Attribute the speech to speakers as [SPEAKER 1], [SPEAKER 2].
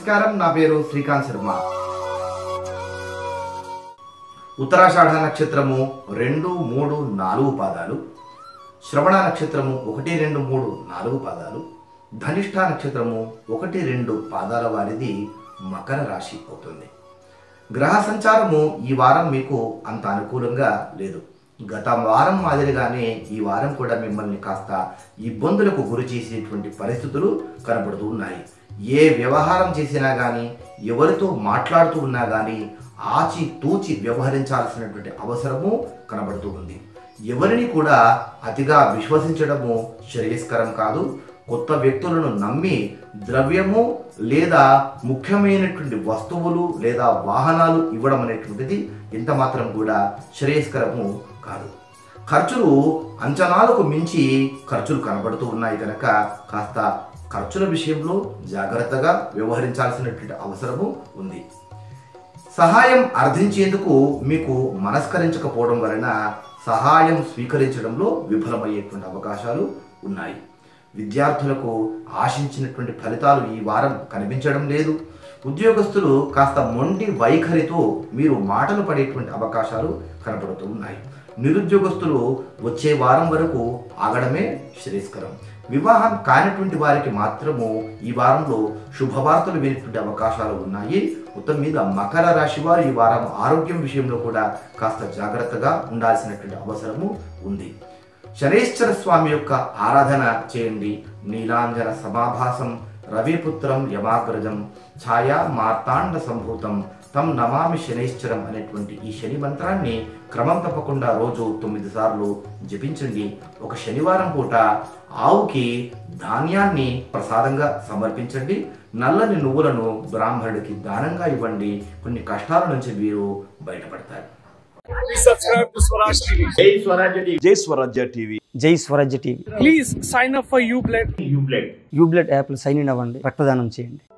[SPEAKER 1] నమస్కారం నా పేరు శ్రీకాంత్ శర్మ ఉత్తరాషాఢ నక్షత్రము రెండు మూడు నాలుగు పాదాలు శ్రవణ నక్షత్రము ఒకటి రెండు మూడు నాలుగు పాదాలు ధనిష్ఠ నక్షత్రము ఒకటి రెండు పాదాల వారిది మకర రాశి అవుతుంది గ్రహ సంచారము ఈ వారం మీకు అంత అనుకూలంగా లేదు గత వారం మాదిరిగానే ఈ వారం కూడా మిమ్మల్ని కాస్త ఇబ్బందులకు గురి చేసేటువంటి పరిస్థితులు కనబడుతూ ఉన్నాయి ఏ వ్యవహారం చేసినా కానీ ఎవరితో మాట్లాడుతూ ఉన్నా కానీ ఆచి తూచి వ్యవహరించాల్సినటువంటి అవసరము కనబడుతూ ఉంది ఎవరిని కూడా అతిగా విశ్వసించడము శ్రేయస్కరం కాదు కొత్త వ్యక్తులను నమ్మి ద్రవ్యము లేదా ముఖ్యమైనటువంటి వస్తువులు లేదా వాహనాలు ఇవ్వడం అనేటువంటిది ఎంత మాత్రం కూడా శ్రేయస్కరము కాదు ఖర్చులు అంచనాలకు మించి ఖర్చులు కనబడుతూ ఉన్నాయి కనుక కాస్త ఖర్చుల విషయంలో జాగ్రత్తగా వ్యవహరించాల్సినటువంటి అవసరము ఉంది సహాయం అర్థించేందుకు మీకు మనస్కరించకపోవడం వలన సహాయం స్వీకరించడంలో విఫలమయ్యేటువంటి అవకాశాలు ఉన్నాయి విద్యార్థులకు ఆశించినటువంటి ఫలితాలు ఈ వారం కనిపించడం లేదు ఉద్యోగస్తులు కాస్త మొండి వైఖరితో మీరు మాటలు పడేటువంటి అవకాశాలు కనపడుతూ ఉన్నాయి నిరుద్యోగస్తులు వచ్చే వారం వరకు ఆగడమే శ్రేయస్కరం వివాహం కానిటువంటి వారికి మాత్రము ఈ వారంలో శుభవార్తలు వినేటువంటి అవకాశాలు ఉన్నాయి మొత్తం మీద మకర రాశి వారు ఈ వారం ఆరోగ్యం విషయంలో కూడా కాస్త జాగ్రత్తగా ఉండాల్సినటువంటి అవసరము ఉంది శనేశ్వర స్వామి యొక్క ఆరాధన చేయండి నీలాంజన సమాభాసం రవిపుత్రం యమాగ్రజం ఛాయా మార్తాండ సంభూతం తం నమామి శనేశ్వరం అనేటువంటి ఈ శని మంత్రాన్ని క్రమం తప్పకుండా రోజు తొమ్మిది సార్లు జపించండి ఒక శనివారం పూట ఆవుకి ధాన్యాన్ని ప్రసాదంగా సమర్పించండి నల్లని నువ్వులను బ్రాహ్మణుడికి దానంగా ఇవ్వండి కొన్ని కష్టాల నుంచి మీరు బయటపడతారు
[SPEAKER 2] Please subscribe to Swaraj TV.
[SPEAKER 3] జై స్వరాజ్య టీవీ
[SPEAKER 4] జై స్వరాజ్య టీవీ
[SPEAKER 5] జై Swarajya TV
[SPEAKER 2] Please sign up for UBLED.
[SPEAKER 3] Ublet
[SPEAKER 5] Ublet యాప్లో సైన్ ఇన్ అవ్వండి రక్తదానం చేయండి